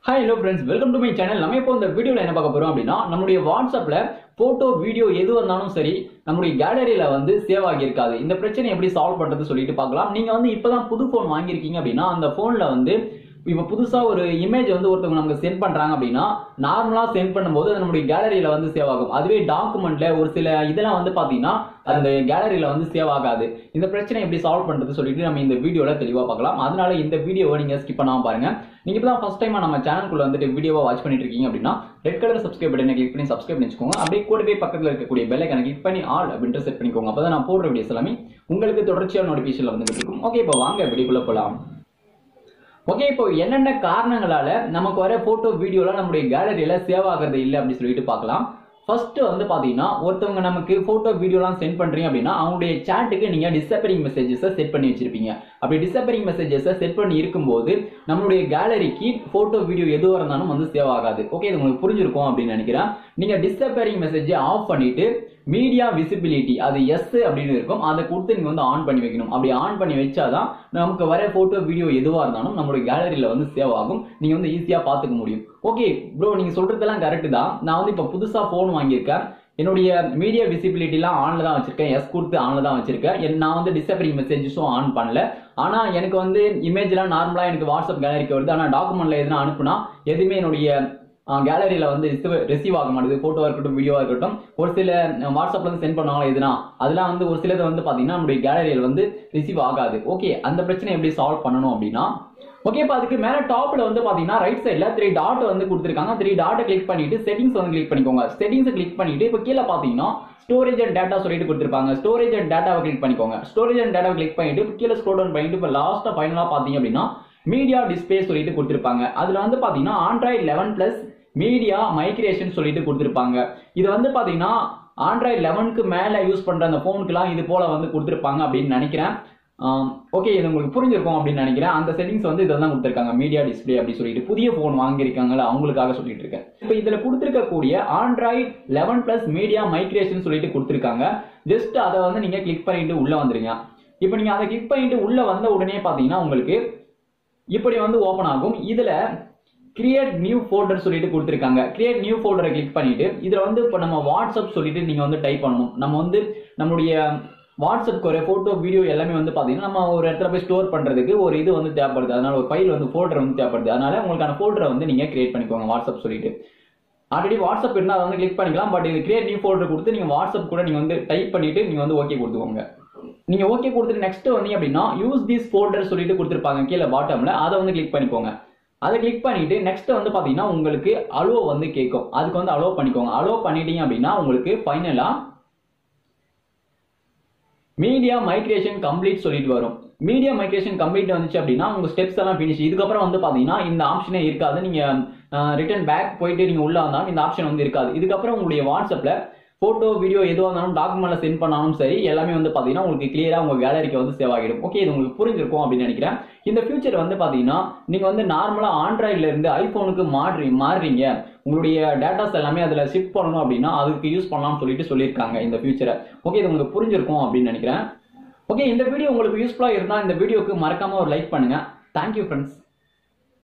hi hello friends welcome to my channel நம்ம இப்போ இந்த வீடியோவில் என்ன பார்க்க போறோம் அப்படின்னா நம்மளுடைய வாட்ஸ்அப்பில் ஃபோட்டோ வீடியோ எது வந்தாலும் சரி நம்மளுடைய கேலரியில் வந்து சேவ் ஆகியிருக்காது இந்த பிரச்சனை எப்படி சால்வ் பண்ணுறது சொல்லிட்டு பார்க்கலாம் நீங்கள் வந்து இப்போ தான் புது ஃபோன் வாங்கியிருக்கீங்க அப்படின்னா அந்த ஃபோனில் வந்து இப்போ புதுசாக ஒரு இமேஜ் வந்து ஒருத்தவங்க நமக்கு சென்ட் பண்ணுறாங்க அப்படின்னா நார்மலாக சென்ட் பண்ணும்போது அது நம்மளுடைய கேலரியில் வந்து சேவ் ஆகும் அதுவே டாக்குமெண்ட்ல ஒரு சில இதெல்லாம் வந்து பார்த்தீங்கன்னா அந்த கேலரியில் வந்து சேவ் ஆகாது இந்த பிரச்சனை எப்படி சால்வ் பண்ணுறது சொல்லிட்டு நம்ம இந்த வீடியோவில் தெளிவாக பார்க்கலாம் அதனால இந்த வீடியோவை நீங்கள் ஸ்கிப் பண்ணாமல் பாருங்க நீங்கள் இப்போ தான் ஃபஸ்ட் டைம் நம்ம சேனலுக்குள்ள வந்துட்டு வீடியோவை வாட்ச் பண்ணிட்டு இருக்கீங்க அப்படின்னா ரெட் கலர் சப்ஸ்கிரைப் பட்டனை கிளிக் பண்ணி சப்ஸ்கிரைப் பண்ணி வச்சுக்கோங்க அப்படியே கூடவே பக்கத்தில் இருக்கக்கூடிய பெல் ஐக்கனை கிளிக் பண்ணி ஆல் அப்படின்ட்டு செட் பண்ணிக்கோங்க அப்போ நான் போடுற வீடியோஸ் எல்லாமே உங்களுக்கு தொடர்ச்சியான நோட்டிஃபிகேஷனில் வந்துட்டு இருக்கும் ஓகே இப்போ வாங்க வீடியோக்குள்ளே போகலாம் ஓகே இப்போ என்னென்ன காரணங்களால நமக்கு வர போட்டோ வீடியோலாம் நம்மளுடைய கேலரியில சேவ் ஆகிறது இல்லை அப்படின்னு சொல்லிட்டு பார்க்கலாம் ஃபர்ஸ்ட் வந்து பாத்தீங்கன்னா ஒருத்தவங்க நமக்கு போட்டோ வீடியோலாம் சென்ட் பண்றீங்க அப்படின்னா அவங்களுடைய சாட்டுக்கு நீங்க டிசப்பரிங் மெசேஜஸை செட் பண்ணி வச்சிருப்பீங்க அப்படி டிசப்பரிங் மெசேஜஸை செட் பண்ணி இருக்கும்போது நம்மளுடைய கேலரிக்கு போட்டோ வீடியோ எதுவாக இருந்தாலும் வந்து சேவ் ஆகாது ஓகே இது உங்களுக்கு புரிஞ்சிருக்கும் அப்படின்னு நினைக்கிறேன் நீங்க டிசப்பரிங் மெசேஜை ஆஃப் பண்ணிட்டு மீடியா விசிபிலிட்டி அது எஸ் அப்படின்னு இருக்கும் அதை கொடுத்து நீங்க வந்து ஆன் பண்ணி வைக்கணும் அப்படி ஆன் பண்ணி வச்சாதான் நமக்கு வர போட்டோ வீடியோ எதுவாக இருந்தாலும் நம்மளுடைய கேலரியில வந்து சேவ் ஆகும் நீங்க வந்து ஈஸியா பார்த்துக்க முடியும் ஓகே ப்ரோ நீங்க சொல்றதெல்லாம் கரெக்ட் தான் நான் வந்து இப்போ புதுசா ஃபோன் வாங்கியிருக்கேன் என்னுடைய மீடியா விசிபிலிட்டிலாம் ஆன்ல தான் வச்சிருக்கேன் எஸ் கொடுத்து ஆன்ல தான் வச்சிருக்கேன் என் நான் வந்து டிசப்பரிங் மெசேஜஸும் ஆன் பண்ணல ஆனா எனக்கு வந்து இமேஜ்லாம் நார்மலா எனக்கு வாட்ஸ்அப் கேலரிக்கு வருது ஆனா டாக்குமெண்ட்ல எதுனா அனுப்புனா எதுவுமே என்னுடைய கேலரியில வந்து ரிசீவ் ஆக மாட்டேது போட்டோவா இருக்கட்டும் வீடியோவா இருக்கட்டும் ஒரு சில வாட்ஸ்அப்ல இருந்து சென்ட் பண்ணுவாங்களா எதுனா அதெல்லாம் வந்து ஒரு சிலது வந்து பாத்தீங்கன்னா நம்மளுடைய கேலரியில் வந்து ரிசீவ் ஆகாது ஓகே அந்த பிரச்சனை எப்படி சால்வ் பண்ணணும் அப்படின்னா ஓகே இப்போ அதுக்கு மேல டாப்ல வந்து பாத்தீங்கன்னா ரைட் சைடுல த்ரீ டாட் வந்து கொடுத்துருக்காங்க த்ரீ டாட்டை கிளிக் பண்ணிட்டு செட்டிங்ஸ் வந்து கிளிக் பண்ணிக்கோங்க செட்டிங்ஸ் கிளிக் பண்ணிட்டு இப்போ கீழே பாத்தீங்கன்னா ஸ்டோரேஜ் அண்ட் டேட்டா சொல்லிட்டு கொடுத்துருப்பாங்க ஸ்டோரேஜ் அண்ட் டேட்டாவை கிளிக் பண்ணிக்கோங்க ஸ்டோரேஜ் அண்ட் டேட்டாவை கிளிக் பண்ணிட்டு இப்போ கீழே ஸ்க்ரோல் டவுன் பண்ணிட்டு இப்போ லாஸ்ட்டா ஃபைனலா பாத்தீங்க அப்படின்னா மீடியா டிஸ்பிளே சொல்லிட்டு கொடுத்துருப்பாங்க அதுல வந்து பாத்தீங்கன்னா Android eleven plus media migration சொல்லிட்டு கொடுத்துருப்பாங்க இது வந்து பாத்தீங்கன்னா ஆண்ட்ராய்ட் லெவனுக்கு மேல யூஸ் பண்ற அந்த போனுக்குலாம் இது போல வந்து கொடுத்துருப்பாங்க அப்படின்னு நினைக்கிறேன் ஓகே இது உங்களுக்கு புரிஞ்சிருக்கும் அப்படின்னு நினைக்கிறேன் அந்த செட்டிங்ஸ் வந்து இதெல்லாம் கொடுத்துருக்காங்க மீடியா டிஸ்பிளே அப்படி சொல்லிட்டு புதிய ஃபோன் வாங்கியிருக்காங்கல்ல அவங்களுக்காக சொல்லிட்டு இருக்கேன் இப்போ இதுல கொடுத்துருக்கக்கூடிய Android eleven plus media migration சொல்லிட்டு கொடுத்துருக்காங்க ஜஸ்ட் அதை வந்து நீங்க கிளிக் பண்ணிட்டு உள்ள வந்துருங்க இப்போ நீங்க அதை கிளிக் பண்ணிட்டு உள்ள வந்த உடனே பாத்தீங்கன்னா உங்களுக்கு இப்படி வந்து ஓப்பன் ஆகும் இதுல கிரியேட் நியூ ஃபோல்டர் சொல்லிட்டு கொடுத்துருக்காங்க கிரியேட் நியூ ஃபோல்டரை கிளிக் பண்ணிட்டு இதுல வந்து இப்போ நம்ம வாட்ஸ்அப் சொல்லிட்டு நீங்க வந்து டைப் பண்ணணும் நம்ம வந்து நம்மளுடைய வாட்ஸ்அப்க்கு ஒரு ஃபோட்டோ வீடியோ எல்லாமே வந்து பார்த்தீங்கன்னா நம்ம ஒரு இடத்துல போய் ஸ்டோர் பண்ணுறதுக்கு ஒரு இது வந்து தேவைப்படுது அதனால ஒரு ஃபைல் வந்து ஃபோல்டர் வந்து தேவைப்படுது அதனால உங்களுக்கான ஃபோல்டரை வந்து நீங்கள் கிரியேட் பண்ணிக்கோங்க வாட்ஸ்அப் சொல்லிட்டு ஆல்ரெடி வாட்ஸ்அப் இருந்தால் அதை வந்து கிளிக் பண்ணிக்கலாம் பட் இது கிரியேட் நியூ ஃபோல்டர் கொடுத்து நீங்கள் வாட்ஸ்அப் கூட நீங்கள் வந்து டைப் பண்ணிட்டு நீங்கள் வந்து ஓகே கொடுத்துக்கோங்க நீங்க ஓகே கொடுத்துட்டு நெக்ஸ்ட் வந்தீங்க அப்படின்னா யூஸ் திஸ் ஃபோல்டர் சொல்லிட்டு கொடுத்துருப்பாங்க கீழே பாட்டம்ல அதை வந்து கிளிக் பண்ணிக்கோங்க அதை கிளிக் பண்ணிட்டு நெக்ஸ்ட் வந்து பாத்தீங்கன்னா உங்களுக்கு அலோ வந்து கேட்கும் அதுக்கு வந்து அலோ பண்ணிக்கோங்க அலோ பண்ணிட்டீங்க அப்படின்னா உங்களுக்கு ஃபைனலா மீடியா மைக்ரேஷன் கம்ப்ளீட் சொல்லிட்டு வரும் மீடியா மைக்ரேஷன் கம்ப்ளீட் வந்துச்சு அப்படின்னா உங்க ஸ்டெப்ஸ் எல்லாம் ஃபினிஷ் இதுக்கப்புறம் வந்து பாத்தீங்கன்னா இந்த ஆப்ஷனே இருக்காது நீங்க ரிட்டர்ன் பேக் போயிட்டு நீங்க உள்ள வந்தாலும் இந்த ஆப்ஷன் வந்து இருக்காது இதுக்கப்புறம் உங்களுடைய வாட்ஸ்அப்ல போட்டோ வீடியோ எதுவாக இருந்தாலும் டாக்குமெண்ட்ல சென்ட் பண்ணாலும் சரி எல்லாமே வந்து பாத்தீங்கன்னா உங்களுக்கு கிளியரா உங்க கேலரிக்கு வந்து சேவ் ஆகிடும் ஓகே இது உங்களுக்கு புரிஞ்சிருக்கும் அப்படின்னு நினைக்கிறேன் இந்த ஃபியூச்சர் வந்து பாத்தீங்கன்னா நீங்க வந்து நார்மலா ஆண்ட்ராய்ட்ல இருந்து ஐபோனுக்கு மாறி மாறுறீங்க உங்களுடைய டேட்டாஸ் எல்லாமே அதுல ஷிஃப்ட் பண்ணணும் அப்படின்னா அதுக்கு யூஸ் பண்ணலாம்னு சொல்லிட்டு சொல்லியிருக்காங்க இந்த ஃபியூச்சரை ஓகே இது உங்களுக்கு புரிஞ்சிருக்கும் அப்படின்னு நினைக்கிறேன் ஓகே இந்த வீடியோ உங்களுக்கு யூஸ்ஃபுல்லா இருந்தா இந்த வீடியோக்கு மறக்காம ஒரு லைக் பண்ணுங்க தேங்க்யூ ஃப்ரெண்ட்ஸ்